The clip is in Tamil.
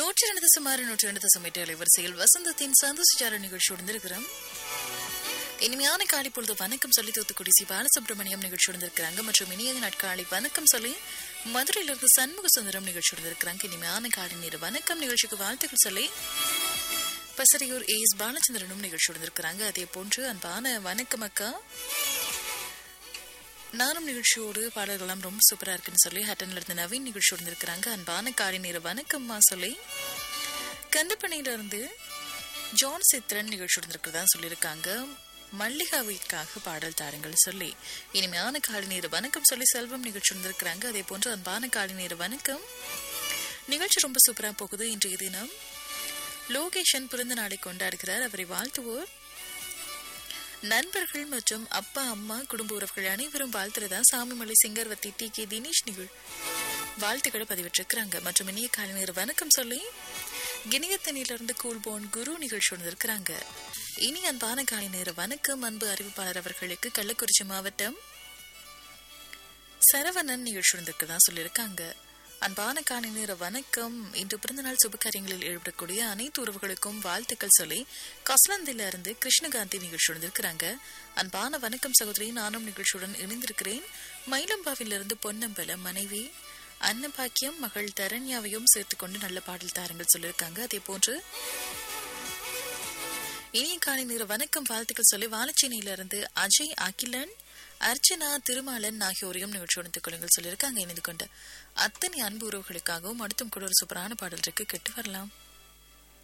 நூற்றி ரெண்டு சுமார் நூற்றி ரெண்டு தசம் எட்டு அலைவரிசையில் வசந்தத்தின் சந்தோஷார நிகழ்ச்சியோடு இருக்கிறோம் இனிமையான காலை பொழுது வணக்கம் சொல்லி தூத்துக்குடி சி பாலசுப்ரமணியம் நிகழ்ச்சியோடு இருக்கிறாங்க மற்றும் இனிய நாட்காலை வணக்கம் சொல்லி மதுரையிலிருந்து சண்முக சுந்தரம் நிகழ்ச்சியோடு இருக்கிறாங்க இனிமையான காலை நேர வணக்கம் நிகழ்ச்சிக்கு வாழ்த்துக்கள் சொல்லி பசரையூர் ஏஸ் பாலச்சந்திரனும் நிகழ்ச்சியோடு இருக்கிறாங்க அதே போன்று அன்பான வணக்கம் அக்கா நானும் நிகழ்ச்சியோடு பாடல்கள்லாம் ரொம்ப சூப்பரா இருக்குன்னு சொல்லி ஹட்டன்ல இருந்து நவீன் நிகழ்ச்சியோடு இருக்கிறாங்க அன்பான காலை நேர வணக்கம்மா சொல்லி கந்தப்பணியில இருந்து ஜான் சித்ரன் நிகழ்ச்சியோடு இருக்கிறதா சொல்லியிருக்காங்க மல்லிகாவிற்காக பாடல் தாருங்கள் சொல்லி இனிமையான காலை நேர வணக்கம் சொல்லி செல்வம் நிகழ்ச்சி இருக்கிறாங்க அதே போன்று அன்பான காலை நேர வணக்கம் நிகழ்ச்சி ரொம்ப சூப்பரா போகுது இன்றைய தினம் லோகேஷன் பிறந்த நாளை கொண்டாடுகிறார் அவரை வாழ்த்துவோர் நண்பர்கள் மற்றும் அப்பா அம்மா குடும்ப உறவுகள் அனைவரும் வாழ்த்துறதா சாமிமலை சிங்கர்வத்தி டி கே தினேஷ் நிகழ் வாழ்த்துக்களை பதிவிட்டிருக்கிறாங்க மற்றும் இனிய காலை நேர வணக்கம் சொல்லி கிணியத்தனிலிருந்து கூல்போன் குரு நிகழ்ச்சி இருக்கிறாங்க இனி அன்பான காலை நேர வணக்கம் அன்பு அறிவிப்பாளர் அவர்களுக்கு கள்ளக்குறிச்சி மாவட்டம் சரவணன் நிகழ்ச்சி இருந்திருக்கதான் சொல்லியிருக்காங்க அன்பான காலை நேர வணக்கம் இன்று பிறந்தநாள் சுபகாரியங்களில் ஈடுபடக்கூடிய அனைத்து உறவுகளுக்கும் வாழ்த்துக்கள் சொல்லி கஸ்லந்தில இருந்து கிருஷ்ணகாந்தி நிகழ்ச்சி இருந்திருக்கிறாங்க அன்பான வணக்கம் சகோதரி நானும் நிகழ்ச்சியுடன் இணைந்திருக்கிறேன் மயிலம்பாவிலிருந்து பொன்னம்பலம் மனைவி அன்னபாக்கியம் மகள் தரண்யாவையும் சேர்த்துக்கொண்டு நல்ல பாடல் தாரங்கள் சொல்லியிருக்காங்க அதே போன்று இனிய காலை நேர வணக்கம் வாழ்த்துக்கள் சொல்லி வாழச்சேனையிலிருந்து அஜய் அகிலன் அர்ச்சனா திருமாலன் ஆகியோரையும் நிகழ்ச்சி கொள்ளுங்கள் சொல்லியிருக்காங்க இணைந்து கொண்டு அத்தனை அன்பு உறவுகளுக்காகவும் அடுத்தும் கூட ஒரு சூப்பரான பாடல் இருக்கு கேட்டு வரலாம்